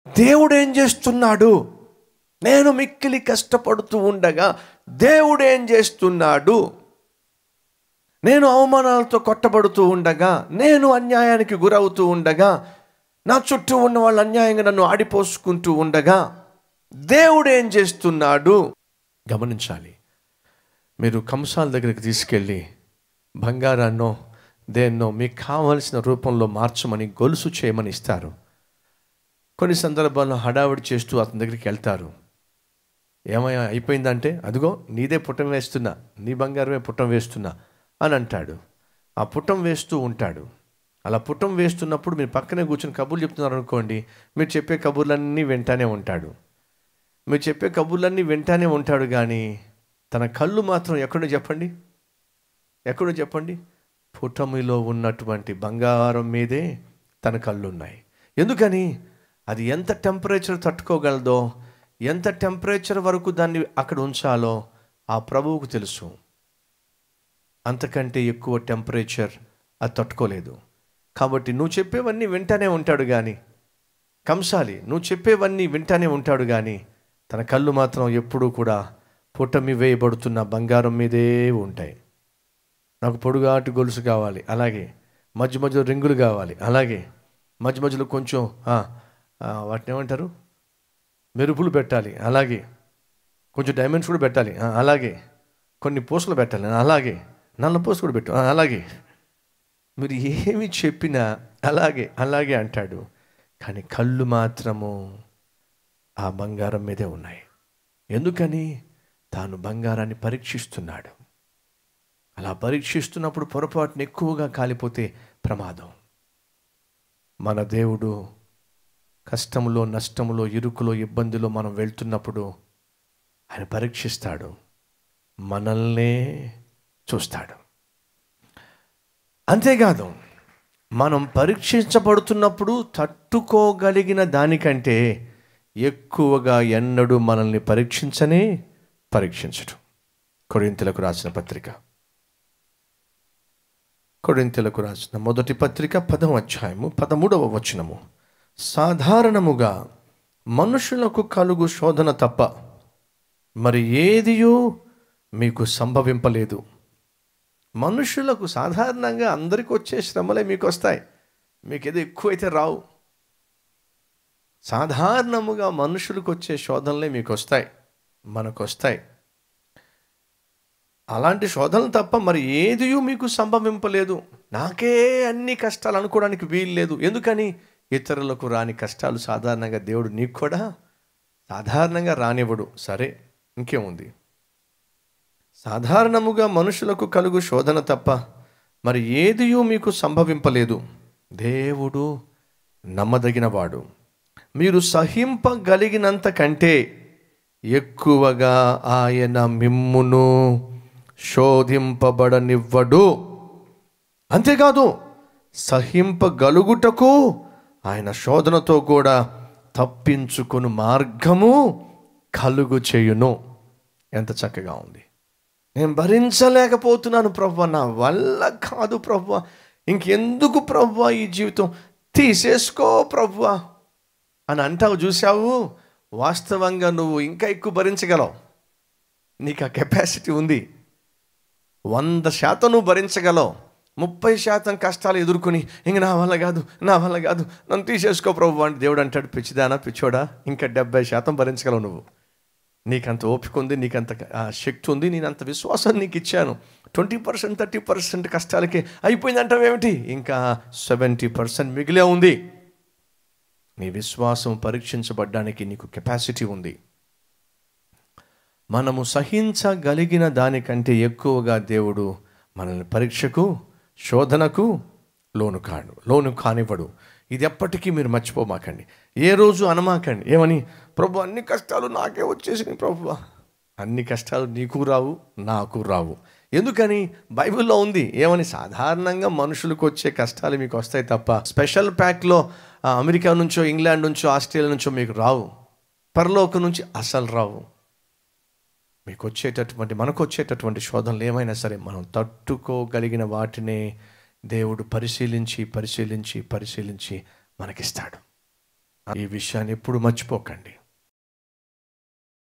దేవుడు ఏం చేస్తున్నాడు నేను మిక్కిలి కష్టపడుతూ ఉండగా దేవుడు ఏం చేస్తున్నాడు నేను అవమానాలతో కొట్టబడుతూ ఉండగా నేను అన్యాయానికి గురవుతూ ఉండగా నా చుట్టూ ఉన్న వాళ్ళు అన్యాయంగా నన్ను ఆడిపోసుకుంటూ ఉండగా దేవుడు ఏం చేస్తున్నాడు గమనించాలి మీరు కంసాల దగ్గరికి తీసుకెళ్ళి బంగారాన్నో దేన్నో మీకు కావలసిన రూపంలో మార్చమని గొలుసు చేయమని ఇస్తారు కొన్ని సందర్భాల్లో హడావిడి చేస్తూ అతని దగ్గరికి వెళ్తారు ఏమయ్యా అయిపోయిందంటే అదిగో నీదే పుట్టం వేస్తున్నా నీ బంగారమే పుట్టం వేస్తున్నా అని అంటాడు ఆ పుట్టం వేస్తూ ఉంటాడు అలా పుట్టం వేస్తున్నప్పుడు మీరు పక్కనే కూర్చొని కబుర్లు చెప్తున్నారు అనుకోండి మీరు చెప్పే కబుర్లన్నీ వింటానే ఉంటాడు మీరు చెప్పే కబుర్లన్నీ వింటానే ఉంటాడు కానీ తన కళ్ళు మాత్రం ఎక్కడో చెప్పండి ఎక్కడో చెప్పండి పుటమిలో ఉన్నటువంటి బంగారం మీదే తన కళ్ళు ఉన్నాయి ఎందుకని అది ఎంత టెంపరేచర్ తట్టుకోగలదో ఎంత టెంపరేచర్ వరకు దాన్ని అక్కడ ఉంచాలో ఆ ప్రభువుకు తెలుసు అంతకంటే ఎక్కువ టెంపరేచర్ అది తట్టుకోలేదు కాబట్టి నువ్వు చెప్పేవన్నీ వింటానే ఉంటాడు కానీ కంసాలి నువ్వు చెప్పేవన్నీ వింటానే ఉంటాడు కానీ తన కళ్ళు మాత్రం ఎప్పుడూ కూడా పుట్టమి వేయబడుతున్న బంగారం మీదే ఉంటాయి నాకు పొడుగాటి గొలుసు కావాలి అలాగే మధ్య మధ్యలో రింగులు కావాలి అలాగే మధ్య మధ్యలో కొంచెం ఆ, ఆ, వాటిని ఏమంటారు మెరుపులు పెట్టాలి అలాగే కొంచెం డైమండ్స్ కూడా పెట్టాలి ఆ, అలాగే కొన్ని పూసలు పెట్టాలి ఆ, అలాగే నల్ల పూస కూడా పెట్టు ఆ, అలాగే మీరు ఏమి చెప్పినా అలాగే అలాగే అంటాడు కానీ కళ్ళు మాత్రము ఆ బంగారం మీదే ఉన్నాయి ఎందుకని తాను బంగారాన్ని పరీక్షిస్తున్నాడు అలా పరీక్షిస్తున్నప్పుడు పొరపాటున ఎక్కువగా కాలిపోతే ప్రమాదం మన దేవుడు కష్టములో నష్టములో ఇరుకులో ఇబ్బందిలో మనం వెళ్తున్నప్పుడు ఆయన పరీక్షిస్తాడు మనల్నే చూస్తాడు అంతేకాదు మనం పరీక్షించబడుతున్నప్పుడు తట్టుకోగలిగిన దానికంటే ఎక్కువగా ఎన్నడూ మనల్ని పరీక్షించనే పరీక్షించడు కొరింతలకు రాసిన పత్రిక కొరింతలకు రాసిన మొదటి పత్రిక పదవ అధ్యాయము పదమూడవ వచనము సాధారణముగా మనుషులకు కలుగు శోధన తప్ప మరి ఏదియో మీకు సంభవింపలేదు మనుషులకు సాధారణంగా అందరికి వచ్చే శ్రమలే మీకు వస్తాయి మీకు ఏదో ఎక్కువైతే రావు సాధారణముగా మనుషులకు వచ్చే శోధనలే మీకు వస్తాయి మనకు వస్తాయి అలాంటి శోధనలు తప్ప మరి ఏదియూ మీకు సంభవింపలేదు నాకే అన్ని కష్టాలు అనుకోవడానికి వీలు లేదు ఎందుకని ఇతరులకు రాని కష్టాలు సాధారణంగా దేవుడు నీకు కూడా సాధారణంగా రానివ్వడు సరే ఇంకేముంది సాధారణముగా మనుషులకు కలుగు శోధన తప్ప మరి ఏదియూ మీకు సంభవింపలేదు దేవుడు నమ్మదగినవాడు మీరు సహింపగలిగినంత కంటే ఎక్కువగా ఆయన మిమ్మును శోధింపబడనివ్వడు అంతేకాదు సహింపగలుగుటకు ఆయన శోధనతో కూడా తప్పించుకుని మార్గము కలుగు చేయును ఎంత చక్కగా ఉంది నేను భరించలేకపోతున్నాను ప్రభు నా వల్ల కాదు ప్రభు ఇంకెందుకు ప్రభు ఈ జీవితం తీసేసుకో ప్రభు అని అంటావు చూసావు వాస్తవంగా నువ్వు ఇంకా ఎక్కువ భరించగలవు నీకు ఆ కెపాసిటీ ఉంది వంద శాతం నువ్వు భరించగలవు ముప్పై శాతం కష్టాలు ఎదుర్కొని ఇంక నా వల్ల కాదు నా వల్ల కాదు నన్ను తీసేసుకో ప్రభు అంటే దేవుడు అంటాడు పిచ్చిదానా పిచ్చోడా ఇంకా డెబ్బై శాతం భరించగలవు నువ్వు నీకంత ఓపిక ఉంది నీకంత ఆ, శక్తి ఉంది నేను అంత విశ్వాసం నీకు ఇచ్చాను ట్వంటీ పర్సెంట్ థర్టీ పర్సెంట్ కష్టాలకి అయిపోయిందంటావు ఏమిటి ఇంకా సెవెంటీ పర్సెంట్ మిగిలే ఉంది నీ విశ్వాసం పరీక్షించబడ్డానికి నీకు కెపాసిటీ ఉంది మనము సహించగలిగిన దానికంటే ఎక్కువగా దేవుడు మనల్ని పరీక్షకు శోధనకు లోను కాడు లోను కానివ్వడు ఇది ఎప్పటికీ మీరు మర్చిపోమాకండి ఏ రోజు అనమాకండి ఏమని ప్రభు అన్ని కష్టాలు నాకే వచ్చేసినాయి ప్రభు అన్ని కష్టాలు నీకు రావు నాకు రావు ఎందుకని బైబిల్లో ఉంది ఏమని సాధారణంగా మనుషులకు వచ్చే కష్టాలు మీకు వస్తాయి తప్ప స్పెషల్ ప్యాక్లో ఆ, అమెరికా నుంచో ఇంగ్లాండ్ నుంచో ఆస్ట్రేలియా నుంచో మీకు రావు పరలోకం నుంచి అసలు రావు మీకు వచ్చేటటువంటి మనకు వచ్చేటటువంటి శోధనలు ఏమైనా సరే మనం తట్టుకోగలిగిన వాటినే దేవుడు పరిశీలించి పరిశీలించి పరిశీలించి మనకిస్తాడు ఈ విషయాన్ని ఎప్పుడు మర్చిపోకండి